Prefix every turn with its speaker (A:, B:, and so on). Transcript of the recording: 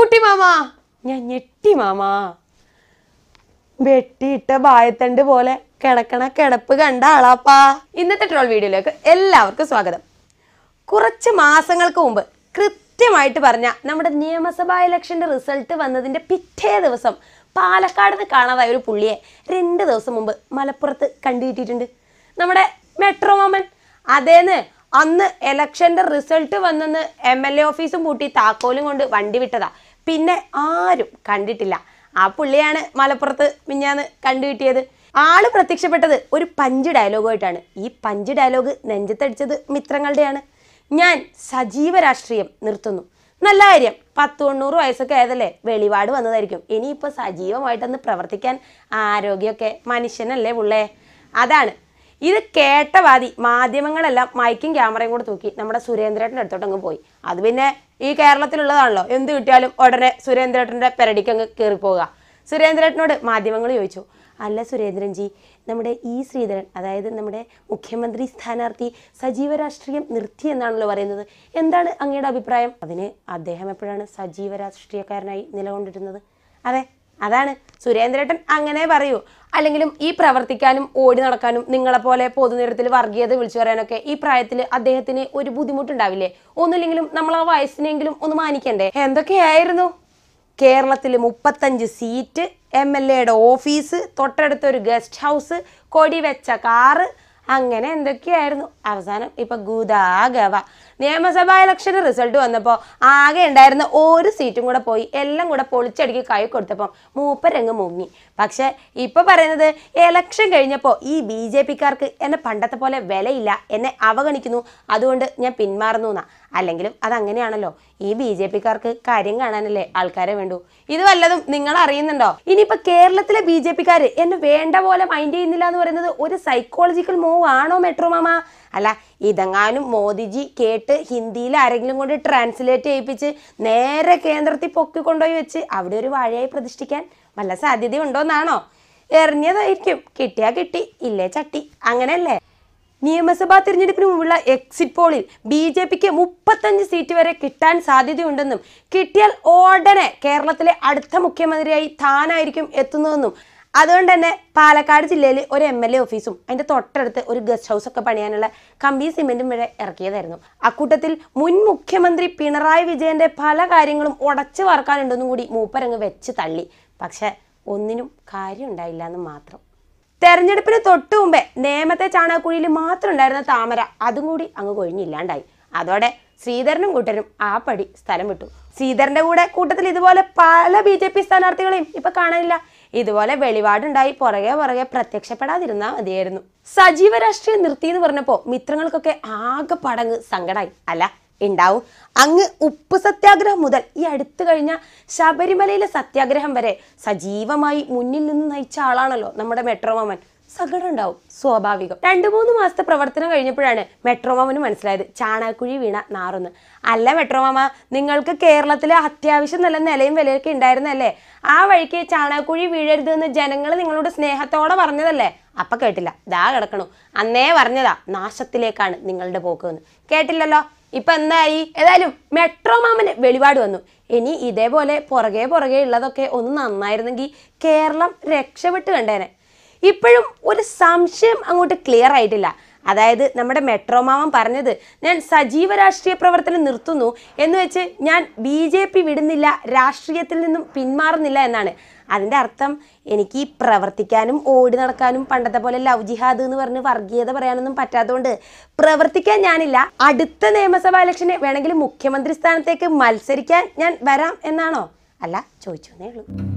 A: കുട്ടി മാമാ ഞാൻ ഞെട്ടി മാമാ വെട്ടിയിട്ട ബായത്തണ്ട് പോലെ കിടക്കണ കിടപ്പ് കണ്ട ആളാപ്പാ ഇന്നത്തെ ട്രോൾ വീഡിയോയിലേക്ക് എല്ലാവർക്കും സ്വാഗതം കുറച്ച് മാസങ്ങൾക്ക് മുമ്പ് കൃത്യമായിട്ട് പറഞ്ഞ നമ്മുടെ നിയമസഭാ ഇലക്ഷന്റെ റിസൾട്ട് വന്നതിന്റെ പിറ്റേ ദിവസം പാലക്കാട് നിന്ന് കാണാതായ ഒരു പുള്ളിയെ രണ്ട് ദിവസം മുമ്പ് മലപ്പുറത്ത് കണ്ടുകിട്ടിയിട്ടുണ്ട് നമ്മുടെ മെട്രോ മാമൻ അതേന്ന് അന്ന് ഇലക്ഷന്റെ റിസൾട്ട് വന്നെന്ന് എം എൽ എ ഓഫീസും പൂട്ടി താക്കോലും കൊണ്ട് വണ്ടി വിട്ടതാ പിന്നെ ആരും കണ്ടിട്ടില്ല ആ പുള്ളിയാണ് മലപ്പുറത്ത് മിഞ്ഞാന്ന് കണ്ടുകിട്ടിയത് ആള് പ്രത്യക്ഷപ്പെട്ടത് ഒരു പഞ്ച് ഡയലോഗുമായിട്ടാണ് ഈ പഞ്ച് ഡയലോഗ് നെഞ്ചത്തടിച്ചത് മിത്രങ്ങളുടെയാണ് ഞാൻ സജീവ രാഷ്ട്രീയം നിർത്തുന്നു നല്ല കാര്യം പത്ത് തൊണ്ണൂറ് വയസ്സൊക്കെ ആയതല്ലേ വെളിപാട് വന്നതായിരിക്കും ഇനിയിപ്പോൾ സജീവമായിട്ടൊന്ന് പ്രവർത്തിക്കാൻ ആരോഗ്യമൊക്കെ മനുഷ്യനല്ലേ പുള്ളേ അതാണ് ഇത് കേട്ട വാതി മാധ്യമങ്ങളെല്ലാം മൈക്കും ക്യാമറയും കൂടെ തൂക്കി നമ്മുടെ സുരേന്ദ്രേട്ടൻ്റെ അടുത്തോട്ട് അങ്ങ് പോയി അത് പിന്നെ ഈ കേരളത്തിലുള്ളതാണല്ലോ എന്ത് കിട്ടിയാലും ഉടനെ സുരേന്ദ്രേട്ടൻ്റെ പെരടിക്ക് അങ്ങ് കയറിപ്പോവുക സുരേന്ദ്രേട്ടനോട് മാധ്യമങ്ങൾ ചോദിച്ചു അല്ല സുരേന്ദ്രൻജി നമ്മുടെ ഇ ശ്രീധരൻ അതായത് നമ്മുടെ മുഖ്യമന്ത്രി സ്ഥാനാർത്ഥി സജീവ രാഷ്ട്രീയം നിർത്തി എന്നാണല്ലോ പറയുന്നത് എന്താണ് അങ്ങയുടെ അഭിപ്രായം അതിന് അദ്ദേഹം എപ്പോഴാണ് സജീവ രാഷ്ട്രീയക്കാരനായി നിലകൊണ്ടിരുന്നത് അതെ അതാണ് സുരേന്ദ്രേട്ടൻ അങ്ങനെ പറയൂ അല്ലെങ്കിലും ഈ പ്രവർത്തിക്കാനും ഓടി നടക്കാനും നിങ്ങളെപ്പോലെ പൊതുനിരത്തിൽ വർഗീയത വിളിച്ചു പറയാനൊക്കെ ഈ പ്രായത്തിൽ അദ്ദേഹത്തിന് ഒരു ബുദ്ധിമുട്ടുണ്ടാവില്ലേ ഒന്നുമില്ലെങ്കിലും നമ്മൾ ആ വയസ്സിനെങ്കിലും ഒന്ന് മാനിക്കണ്ടേ എന്തൊക്കെയായിരുന്നു കേരളത്തിൽ മുപ്പത്തഞ്ച് സീറ്റ് എം എൽ എയുടെ ഓഫീസ് തൊട്ടടുത്ത ഒരു ഗസ്റ്റ് ഹൗസ് കൊടി വെച്ച കാറ് അങ്ങനെ എന്തൊക്കെയായിരുന്നു അവസാനം ഇപ്പൊ ഗുദാഗവ നിയമസഭാ ഇലക്ഷന് റിസൾട്ട് വന്നപ്പോൾ ആകെ ഉണ്ടായിരുന്ന ഒരു സീറ്റും കൂടെ പോയി എല്ലാം കൂടെ പൊളിച്ചടുക്കി കൈ കൊടുത്തപ്പം മൂപ്പരങ്ങ് മുങ്ങി പക്ഷെ ഇപ്പൊ പറയുന്നത് ഇലക്ഷൻ കഴിഞ്ഞപ്പോൾ ഈ ബി ജെ പിക്കാർക്ക് എന്നെ പണ്ടത്തെ പോലെ വിലയില്ല എന്നെ അവഗണിക്കുന്നു അതുകൊണ്ട് ഞാൻ പിന്മാറുന്നു എന്നാ അല്ലെങ്കിലും അതങ്ങനെയാണല്ലോ ഈ ബി ജെ പിക്കാർക്ക് കാര്യം കാണാനല്ലേ ആൾക്കാരെ വേണ്ടൂ ഇത് വല്ലതും നിങ്ങൾ അറിയുന്നുണ്ടോ ഇനിയിപ്പോ കേരളത്തിലെ ബി ജെ പിക്കാര് എന്നെ വേണ്ട പോലെ മൈൻഡ് ചെയ്യുന്നില്ല എന്ന് പറയുന്നത് ഒരു സൈക്കോളജിക്കൽ മൂവ് ആണോ മെട്രോ മാമ അല്ല ഇതെങ്ങാനും മോദിജി കേട്ട് ഹിന്ദിയിൽ ആരെങ്കിലും കൊണ്ട് ട്രാൻസ്ലേറ്റ് ചെയ്യിപ്പിച്ച് നേരെ കേന്ദ്രത്തിൽ പൊക്കി കൊണ്ടുപോയി വെച്ച് അവിടെ ഒരു വാഴയായി പ്രതിഷ്ഠിക്കാൻ വല്ല സാധ്യതയുണ്ടോന്നാണോ എറിഞ്ഞതായിരിക്കും കിട്ടിയാ കിട്ടി ഇല്ലേ ചട്ടി അങ്ങനെയല്ലേ നിയമസഭാ തിരഞ്ഞെടുപ്പിന് മുമ്പുള്ള എക്സിറ്റ് പോളിൽ ബി ജെ പിക്ക് മുപ്പത്തഞ്ച് സീറ്റ് വരെ കിട്ടാൻ സാധ്യതയുണ്ടെന്നും കിട്ടിയാൽ ഉടനെ കേരളത്തിലെ അടുത്ത മുഖ്യമന്ത്രിയായി താനായിരിക്കും എത്തുന്നതെന്നും അതുകൊണ്ട് തന്നെ പാലക്കാട് ജില്ലയിൽ ഒരു എം എൽ എ ഓഫീസും അതിന്റെ തൊട്ടടുത്ത് ഒരു ഗസ്റ്റ് ഹൗസ് ഒക്കെ പണിയാനുള്ള കമ്പി സിമെന്റും വരെ ഇറക്കിയതായിരുന്നു അക്കൂട്ടത്തിൽ മുൻ മുഖ്യമന്ത്രി പിണറായി വിജയന്റെ പല കാര്യങ്ങളും ഉടച്ചു വാർക്കാനുണ്ടെന്നും കൂടി മൂപ്പരങ്ങ് വെച്ച് തള്ളി പക്ഷെ ഒന്നിനും കാര്യം ഉണ്ടായില്ല എന്ന് മാത്രം തെരഞ്ഞെടുപ്പിന് തൊട്ടു മുമ്പേ നേമത്തെ ചാണകക്കുഴിയിൽ മാത്രം ഉണ്ടായിരുന്ന താമര അതും കൂടി അങ്ങ് കൊഴിഞ്ഞില്ലാണ്ടായി അതോടെ ശ്രീധരനും കൂട്ടരും ആ പടി സ്ഥലം വിട്ടു ശ്രീധരന്റെ കൂടെ കൂട്ടത്തിൽ ഇതുപോലെ പല ബി ജെ പി സ്ഥാനാർത്ഥികളെയും ഇപ്പൊ കാണാനില്ല ഇതുപോലെ വെളിപാടുണ്ടായി പുറകെ പുറകെ പ്രത്യക്ഷപ്പെടാതിരുന്നാൽ മതിയായിരുന്നു സജീവ രാഷ്ട്രീയം നിർത്തി എന്ന് പറഞ്ഞപ്പോ മിത്രങ്ങൾക്കൊക്കെ ആകെ പടങ്ങ് സങ്കടായി അല്ല ഉണ്ടാവും അങ്ങ് ഉപ്പ് സത്യാഗ്രഹം മുതൽ ഈ അടുത്ത് കഴിഞ്ഞ ശബരിമലയിലെ സത്യാഗ്രഹം വരെ സജീവമായി മുന്നിൽ നിന്ന് നയിച്ച ആളാണല്ലോ നമ്മുടെ മെട്രോമാമൻ സങ്കടം ഉണ്ടാവും സ്വാഭാവികം രണ്ടു മൂന്ന് മാസത്തെ പ്രവർത്തനം കഴിഞ്ഞപ്പോഴാണ് മെട്രോമാമന് മനസ്സിലായത് ചാണകക്കുഴി വീണ നാറൊന്ന് അല്ല മെട്രോമാമ നിങ്ങൾക്ക് കേരളത്തിലെ അത്യാവശ്യം നല്ല നിലയും വിലയൊക്കെ ഉണ്ടായിരുന്നല്ലേ ആ വഴിക്ക് ചാണകക്കുഴി വീഴരുതെന്ന് ജനങ്ങൾ നിങ്ങളോട് സ്നേഹത്തോടെ പറഞ്ഞതല്ലേ അപ്പൊ കേട്ടില്ല ദാ കിടക്കണു അന്നേ പറഞ്ഞതാ നാശത്തിലേക്കാണ് നിങ്ങളുടെ പോക്ക് എന്ന് കേട്ടില്ലല്ലോ ഇപ്പൊ എന്തായി ഏതായാലും മെട്രോ മാമന് വെളിപാട് വന്നു ഇനി ഇതേപോലെ പുറകെ പുറകെ ഉള്ളതൊക്കെ ഒന്ന് നന്നായിരുന്നെങ്കിൽ കേരളം രക്ഷപ്പെട്ട് കണ്ടേനെ ഇപ്പോഴും ഒരു സംശയം അങ്ങോട്ട് ക്ലിയർ ആയിട്ടില്ല അതായത് നമ്മുടെ മെട്രോ മാമൻ പറഞ്ഞത് ഞാൻ സജീവ രാഷ്ട്രീയ പ്രവർത്തനം നിർത്തുന്നു എന്ന് വെച്ച് ഞാൻ ബി ജെ പി വിടുന്നില്ല രാഷ്ട്രീയത്തിൽ നിന്നും പിന്മാറുന്നില്ല എന്നാണ് അതിൻ്റെ അർത്ഥം എനിക്ക് ഈ പ്രവർത്തിക്കാനും ഓടി നടക്കാനും പണ്ടത്തെ പോലെ ലവ് ജിഹാദ് എന്ന് പറഞ്ഞ് വർഗീയത പറയാനൊന്നും പറ്റാത്തതുകൊണ്ട് പ്രവർത്തിക്കാൻ ഞാനില്ല അടുത്ത നിയമസഭാ ഇലക്ഷന് വേണമെങ്കിൽ മുഖ്യമന്ത്രി സ്ഥാനത്തേക്ക് മത്സരിക്കാൻ ഞാൻ വരാം എന്നാണോ അല്ല ചോദിച്ചു എന്നേ ഉള്ളൂ